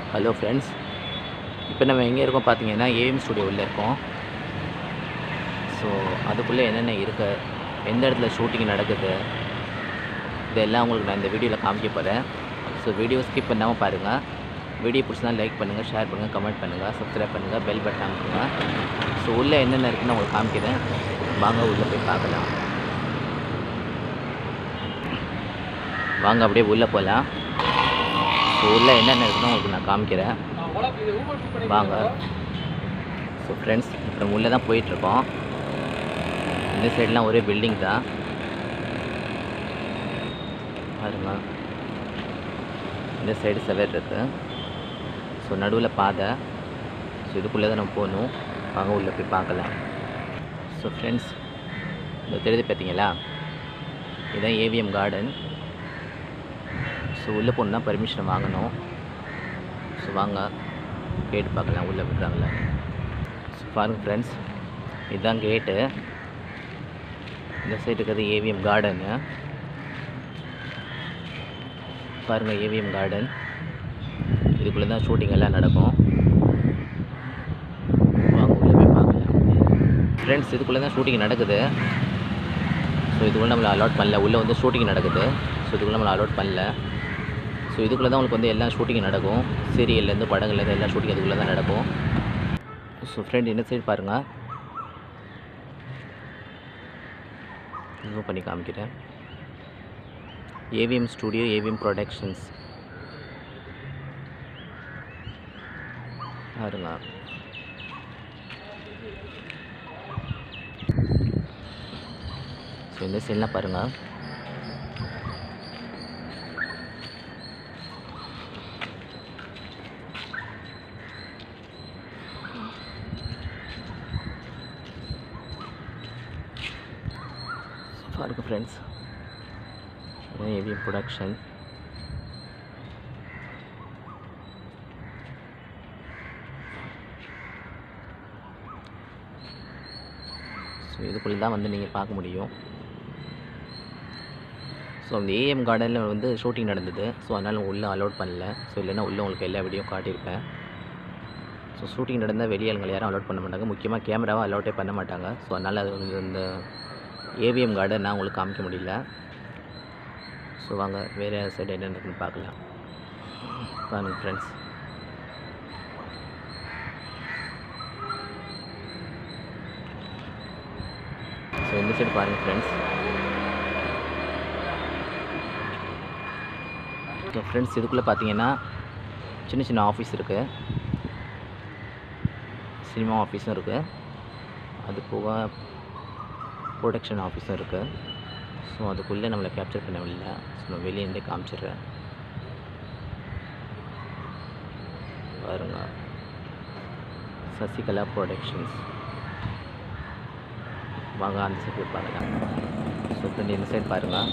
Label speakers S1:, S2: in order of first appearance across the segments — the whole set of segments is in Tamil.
S1: ஹலோ ஃப்ரெண்ட்ஸ் இப்போ நம்ம எங்கே இருக்கோம் பார்த்தீங்கன்னா ஏஎம் ஸ்டுடியோ உள்ள இருக்கோம் ஸோ அதுக்குள்ளே என்னென்ன இருக்கு எந்த இடத்துல ஷூட்டிங் நடக்குது இதெல்லாம் உங்களுக்கு நான் இந்த வீடியோவில் காமிக்க போகிறேன் ஸோ வீடியோ ஸ்கிப் பண்ணாமல் பாருங்கள் வீடியோ பிடிச்சா லைக் பண்ணுங்கள் ஷேர் பண்ணுங்கள் கமெண்ட் பண்ணுங்கள் சப்ஸ்கிரைப் பண்ணுங்கள் பெல் பட்டன் அமைக்குங்க ஸோ உள்ளே என்னென்ன இருக்குன்னு உங்களுக்கு காமிக்கிறேன் வாங்க உள்ளே போய் பார்க்கலாம் வாங்க அப்படியே உள்ளே போகலாம் ஸோ உள்ளே என்னென்ன இருக்குன்னு உங்களுக்கு நான் காமிக்கிறேன் வாங்க ஸோ ஃப்ரெண்ட்ஸ் இப்போ நம்ம உள்ளே தான் போயிட்டுருக்கோம் இந்த சைட்லாம் ஒரே பில்டிங் தான் பாருங்க இந்த சைடு செவர் இருக்குது ஸோ நடுவில் பாதை ஸோ இதுக்குள்ளே தான் நம்ம போகணும் வாங்க உள்ளே போய் பார்க்கலாம் ஸோ ஃப்ரெண்ட்ஸ் இந்த தெரியுது பார்த்தீங்களா இதுதான் ஏவிஎம் கார்டன் ஸோ உள்ளே போகணுன்னா பர்மிஷன் வாங்கணும் ஸோ வாங்க கேட்டு பார்க்கலாம் உள்ளே விடுறாங்களா ஸோ பாருங்கள் ஃப்ரெண்ட்ஸ் இதுதான் கேட்டு இந்த சைடு இருக்கிறது ஏவிஎம் கார்டனு பாருங்கள் ஏவிஎம் கார்டன் இதுக்குள்ளே தான் ஷூட்டிங் எல்லாம் நடக்கும் வாங்க உள்ளே போய் பார்க்கலாம் ஃப்ரெண்ட்ஸ் இதுக்குள்ளே தான் ஷூட்டிங் நடக்குது ஸோ இதுக்குள்ளே நம்மளை அலாட் பண்ணல உள்ளே வந்து ஷூட்டிங் நடக்குது ஸோ இதுக்குள்ளே நம்மளை அலாட் பண்ணல ஸோ இதுக்குள்ளே தான் உங்களுக்கு வந்து எல்லா ஷூட்டிங் நடக்கும் சீரியல்லேருந்து படங்கள்லேருந்து எல்லா ஷூட்டிங் இதுக்குள்ளே தான் நடக்கும் ஸோ ஃப்ரெண்ட் இந்த சைடு பாருங்கள் ஜூம் பண்ணி காமிக்கிறேன் ஏவிஎம் ஸ்டுடியோ ஏவிஎம் ப்ரொடக்ஷன்ஸ் பாருங்க ஸோ இந்த சைட்லாம் பாருங்கள் பாருங்க ஃப்ரெண்ட்ஸ் ஏவிஎம் ப்ரொடக்ஷன் ஸோ இதுக்குள்ளே தான் வந்து நீங்கள் பார்க்க முடியும் ஸோ அந்த ஏஎம் கார்டனில் வந்து ஷூட்டிங் நடந்தது ஸோ அதனால் உள்ளே அலோட் பண்ணல ஸோ இல்லைன்னா உள்ளே உங்களுக்கு எல்லா வீடியோ காட்டியிருப்பேன் ஸோ ஷூட்டிங் நடந்தால் வெளியாளுங்களை யாரும் அலோட் பண்ண மாட்டாங்க முக்கியமாக கேமராவை அலோட்டே பண்ண மாட்டாங்க ஸோ அதனால் அது வந்து இந்த ஏவிஎம் கார்டன் நான் உங்களுக்கு காமிக்க முடியல ஸோ வாங்க வேறு சைடு என்ன இருக்குன்னு பார்க்கலாம் பாருங்க ஃப்ரெண்ட்ஸ் ஸோ இந்த சைடு பாருங்கள் ஃப்ரெண்ட்ஸ் ஸோ ஃப்ரெண்ட்ஸ் இதுக்குள்ளே பார்த்தீங்கன்னா சின்ன சின்ன ஆஃபீஸ் இருக்குது சினிமா ஆஃபீஸும் இருக்குது அது போக ப்ரொடக்ஷன் ஆஃபீஸும் இருக்குது ஸோ அதுக்குள்ளே நம்மளை கேப்சர் பண்ண முடியல ஸோ நான் வெளியேருந்தே காமிச்சிடுறேன் பாருங்க சசிகலா ப்ரொடக்ஷன்ஸ் வாங்க அந்த சைடு போய் பார்க்கலாம் ஸோ ஃப்ரெண்ட் இந்த சைடு பாருங்கள்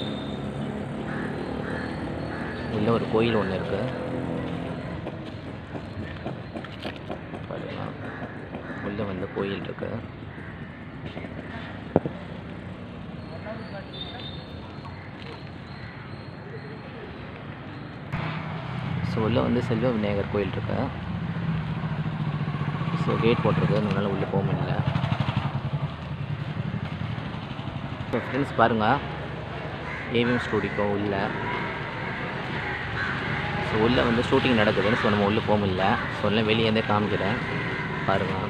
S1: உள்ள ஒரு கோயில் ஒன்று இருக்குது பாருங்க உள்ளே வந்து கோயில் இருக்குது ஸோ உள்ளே வந்து செல்வ விநாயகர் கோயில் இருக்கு ஸோ கேட் போட்டிருக்கு அதனால உள்ளே போக முடியல ஸோ ஃப்ரெண்ட்ஸ் பாருங்கள் ஏவிஎம் ஸ்டூடியோ உள்ள ஸோ உள்ளே வந்து ஷூட்டிங் நடக்குதுன்னு ஸோ நம்ம உள்ளே போக முடியல ஸோ எல்லாம் வெளியேருந்தே காமிக்கிறேன் பாருங்கள்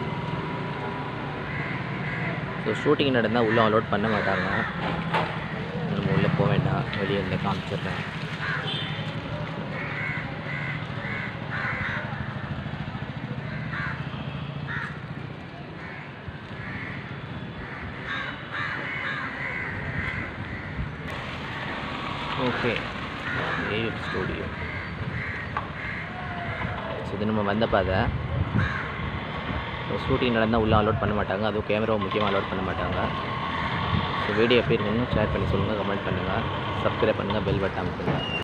S1: ஸோ ஷூட்டிங் நடந்தால் உள்ளே அலோட் பண்ண மாட்டாங்க நம்ம உள்ளே போக வேண்டாம் வெளியே இருந்தே காமிச்சிடுறேன் ஓகே ஏஎம் ஸ்டூடியோ ஸோ இது நம்ம வந்த பாதை ஷூட்டிங் நடந்தால் உள்ளே அலோட் பண்ண மாட்டாங்க அதுவும் கேமராவை முக்கியமாக அலோட் பண்ண மாட்டாங்க ஸோ வீடியோ எப்படி இருக்குன்னு ஷேர் பண்ணி சொல்லுங்கள் கமெண்ட் பண்ணுங்கள் சப்ஸ்கிரைப் பண்ணுங்கள் பெல் பட்டன் அமுக்குங்க